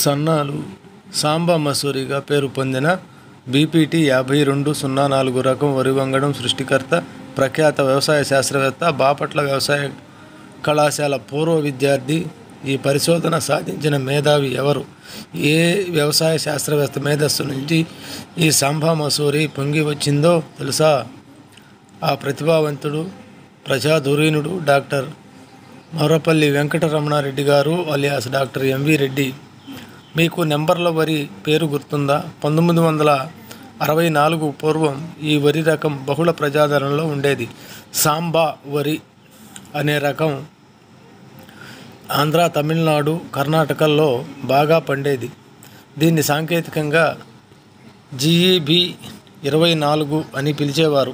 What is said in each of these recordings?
సన్నాలు సాంబా మసూరిగా పేరు పొందిన బీపీటీ యాభై రెండు సున్నా నాలుగు రకం వరి వంగడం సృష్టికర్త ప్రఖ్యాత వ్యవసాయ శాస్త్రవేత్త బాపట్ల వ్యవసాయ కళాశాల పూర్వ విద్యార్థి ఈ పరిశోధన సాధించిన మేధావి ఎవరు ఏ వ్యవసాయ శాస్త్రవేత్త మేధస్సు నుంచి ఈ సాంబా మసూరి పొంగి వచ్చిందో తెలుసా ఆ ప్రతిభావంతుడు ప్రజాధురీనుడు డాక్టర్ మౌరపల్లి వెంకటరమణారెడ్డి గారు అలియాస్ డాక్టర్ ఎంవి రెడ్డి మీకు నెంబర్ల వరి పేరు గుర్తుందా పంతొమ్మిది వందల అరవై నాలుగు పూర్వం ఈ వరి రకం బహుళ ప్రజాదరణలో ఉండేది సాంబా వరి అనే రకం ఆంధ్ర తమిళనాడు కర్ణాటకల్లో బాగా పండేది దీన్ని సాంకేతికంగా జీఈబి ఇరవై నాలుగు అని పిలిచేవారు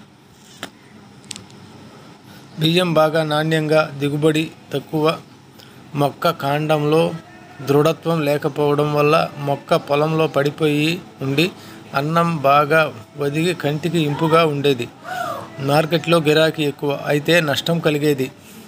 బియ్యం బాగా నాణ్యంగా దిగుబడి తక్కువ మొక్క కాండంలో దృఢత్వం లేకపోవడం వల్ల మొక్క పొలంలో పడిపోయి ఉండి అన్నం బాగా వదిగి కంటికి ఇంపుగా ఉండేది మార్కెట్లో గిరాకీ ఎక్కువ అయితే నష్టం కలిగేది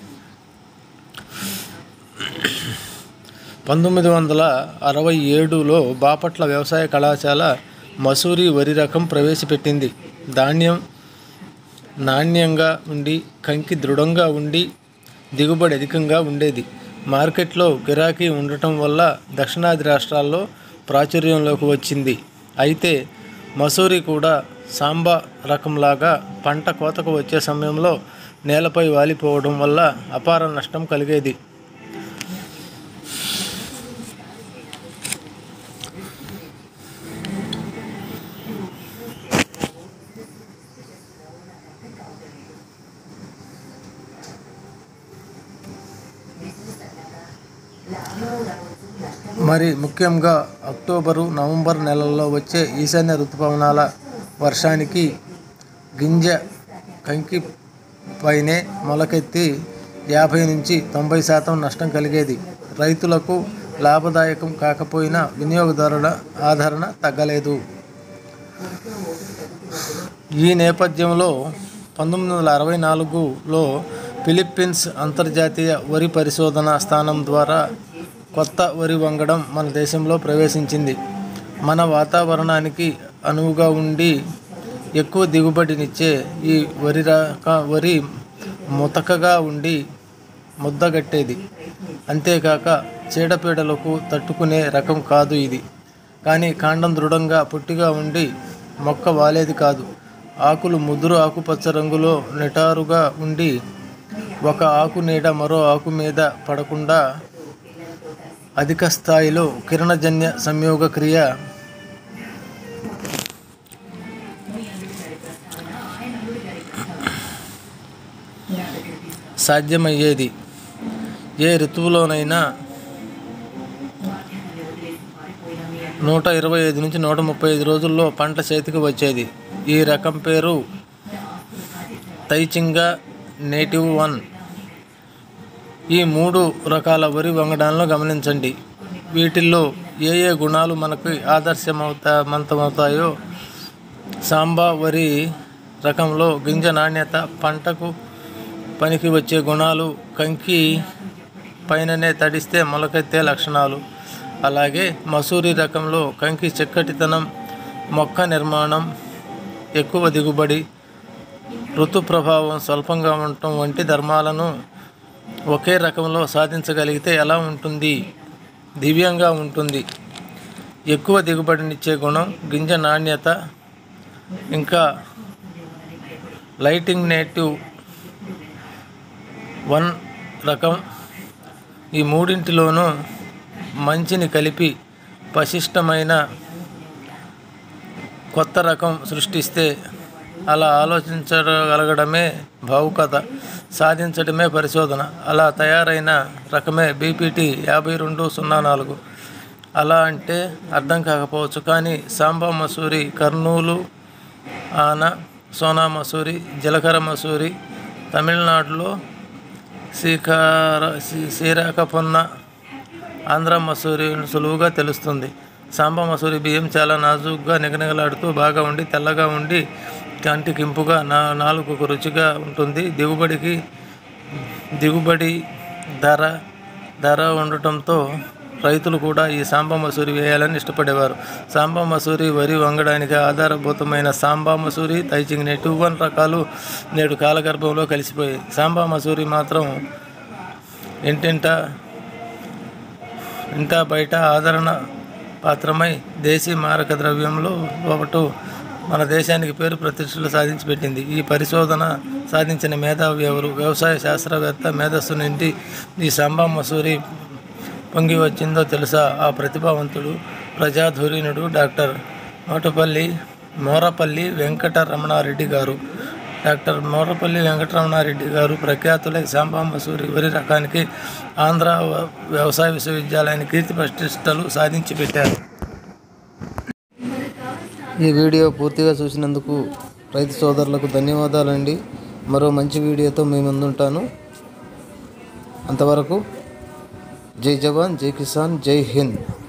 పంతొమ్మిది వందల అరవై ఏడులో బాపట్ల వ్యవసాయ కళాశాల మసూరి వరి రకం ప్రవేశపెట్టింది ధాన్యం నాణ్యంగా ఉండి కంకి దృఢంగా ఉండి దిగుబడి అధికంగా ఉండేది మార్కెట్లో గిరాకీ ఉండటం వల్ల దక్షిణాది రాష్ట్రాల్లో ప్రాచుర్యంలోకి వచ్చింది అయితే మసూరి కూడా సాంబా రకంలాగా పంట కోతకు వచ్చే సమయంలో నేలపై వాలిపోవడం వల్ల అపార నష్టం కలిగేది మరి ముఖ్యంగా అక్టోబరు నవంబర్ నెలల్లో వచ్చే ఈశాన్య ఋతుపవనాల వర్షానికి గింజ కంకి పైనే మొలకెత్తి యాభై నుంచి తొంభై శాతం నష్టం కలిగేది రైతులకు లాభదాయకం కాకపోయినా వినియోగదారుల ఆదరణ తగ్గలేదు ఈ నేపథ్యంలో పంతొమ్మిది వందల అరవై నాలుగులో ఫిలిప్పీన్స్ అంతర్జాతీయ వరి పరిశోధన స్థానం ద్వారా కొత్త వరి వంగడం మన దేశంలో ప్రవేశించింది మన వాతావరణానికి అనువుగా ఉండి ఎక్కువ దిగుబడినిచ్చే ఈ వరి రక వరి ముతకగా ఉండి ముద్దగట్టేది అంతేకాక చీడపీడలకు తట్టుకునే రకం కాదు ఇది కానీ కాండం దృఢంగా పొట్టిగా ఉండి మొక్క వాలేది కాదు ఆకులు ముదురు ఆకుపచ్చ రంగులో నిటారుగా ఉండి ఒక ఆకు నీడ మరో ఆకు మీద పడకుండా అధిక స్థాయిలో కిరణజన్య సంయోగ క్రియ సాధ్యమయ్యేది ఏ ఋతువులోనైనా నూట ఇరవై ఐదు నుంచి నూట ముప్పై ఐదు రోజుల్లో పంట చేతికి వచ్చేది ఈ రకం పేరు తైచింగా నేటివ్ వన్ ఈ మూడు రకాల వరి వంగడాలను గమనించండి వీటిల్లో ఏ ఏ గుణాలు మనకు ఆదర్శమవుతా మంతమవుతాయో సాంబా వరి రకంలో గింజ నాణ్యత పంటకు పనికి వచ్చే గుణాలు కంకి పైననే తడిస్తే మొలకెత్తే లక్షణాలు అలాగే మసూరి రకంలో కంకి చక్కటితనం మొక్క నిర్మాణం ఎక్కువ దిగుబడి ఋతు ప్రభావం స్వల్పంగా ఉండటం వంటి ధర్మాలను ఒకే రకంలో సాధించగలిగితే ఎలా ఉంటుంది దివ్యంగా ఉంటుంది ఎక్కువ దిగుబడినిచ్చే గుణం గింజ నాణ్యత ఇంకా లైటింగ్ నేటివ్ వన్ రకం ఈ మూడింటిలోనూ మంచిని కలిపి పశిష్టమైన కొత్త రకం సృష్టిస్తే అలా ఆలోచించగలగడమే భావుకత సాధించడమే పరిశోధన అలా తయారైన రకమే బీపీటీ యాభై రెండు సున్నా నాలుగు అలా అంటే అర్థం కాకపోవచ్చు కానీ సాంబా మసూరి కర్నూలు ఆన సోనా మసూరి జీలకర్ర మసూరి తమిళనాడులో శ్రీకార శ్రీరాకపొన్న ఆంధ్ర మసూరి సులువుగా తెలుస్తుంది సాంబా మసూరి బియ్యం చాలా నాజుగ్గా నిగనిగలాడుతూ బాగా ఉండి తెల్లగా ఉండి కంటికి ఇంపుగా నా నాలుగుకు రుచిగా ఉంటుంది దిగుబడికి దిగుబడి ధర ధర ఉండటంతో రైతులు కూడా ఈ సాంబా మసూరి వేయాలని ఇష్టపడేవారు సాంబా మసూరి వరి వంగడానికి ఆధారభూతమైన సాంబా మసూరి తైచింగ్ నెట్ వన్ రకాలు నేడు కాలగర్భంలో కలిసిపోయాయి సాంబా మసూరి మాత్రం ఇంటింట ఇంటా బయట ఆదరణ పాత్రమై దేశీ మారక ద్రవ్యంలో ఒకటి మన దేశానికి పేరు ప్రతిష్టలు సాధించి పెట్టింది ఈ పరిశోధన సాధించిన మేధావి ఎవరు వ్యవసాయ శాస్త్రవేత్త మేధస్సు నుండి ఈ సాంబా మసూరి పొంగి వచ్చిందో తెలుసా ఆ ప్రతిభావంతుడు ప్రజాధురీనుడు డాక్టర్ మోటపల్లి మోరపల్లి వెంకటరమణారెడ్డి గారు డాక్టర్ మోరపల్లి వెంకటరమణారెడ్డి గారు ప్రఖ్యాతులై సాంబా మసూరి వరి రకానికి ఆంధ్ర వ- వ్యవసాయ విశ్వవిద్యాలయానికి కీర్తి ప్రతిష్టలు సాధించి పెట్టారు ఈ వీడియో పూర్తిగా చూసినందుకు రైతు సోదరులకు ధన్యవాదాలండి మరో మంచి వీడియోతో మీ ముందుంటాను అంతవరకు జై జవాన్ జై కిసాన్ జై హింద్